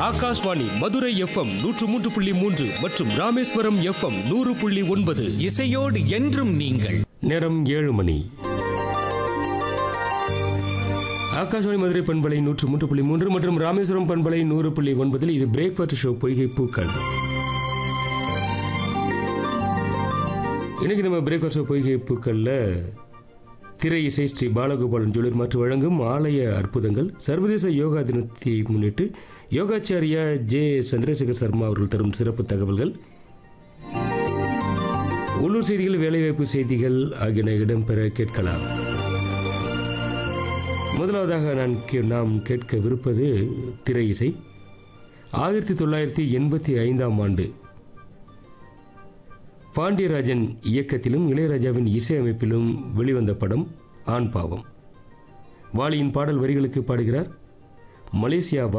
Akashvani Madurai FM நூற்று மூன்று புள்ளி மூன்று மற்றும் ராமேஸ்வரம் எஃப்எம் நூறு புள்ளி ஒன்பது இசையோடு என்றும் நீங்கள் நேரம் ஏழு மணி ஆகாஷ்வாணி மதுரை பண்பலை நூற்று மூன்று புள்ளி மூன்று மற்றும் ராமேஸ்வரம் பண்பலை நூறு புள்ளி ஒன்பதில் இது பிரேக்ஃபாஸ்ட் ஷோ பொய்கை பூக்கள் இன்னைக்கு நம்ம பிரேக்ஃபாஸ்ட் ஷோ பொய்கை பூக்களில் திரை இசை ஸ்ரீ பாலகோபாலன் ஜுவலர் மற்றும் வழங்கும் ஆலய அற்புதங்கள் சர்வதேச யோகா தினத்தை முன்னிட்டு யோகாச்சாரியா ஜே சந்திரசேகர் சர்மா அவர்கள் தரும் சிறப்பு தகவல்கள் உள்ளூர் செய்திகள் வேலைவாய்ப்பு செய்திகள் ஆகியன இடம்பெற கேட்கலாம் முதலாவதாக நான் கே- நாம் கேட்கவிருப்பது திரை இசை ஆயிரத்தி தொள்ளாயிரத்தி எண்பத்தி ஐந்தாம் ஆண்டு பாண்டியராஜன் இயக்கத்திலும் இளையராஜாவின் இசையமைப்பிலும் வெளிவந்த படம் ஆண் பாவம் வாலியின் பாடல் வரிகளுக்கு பாடுகிறார் மலேசியா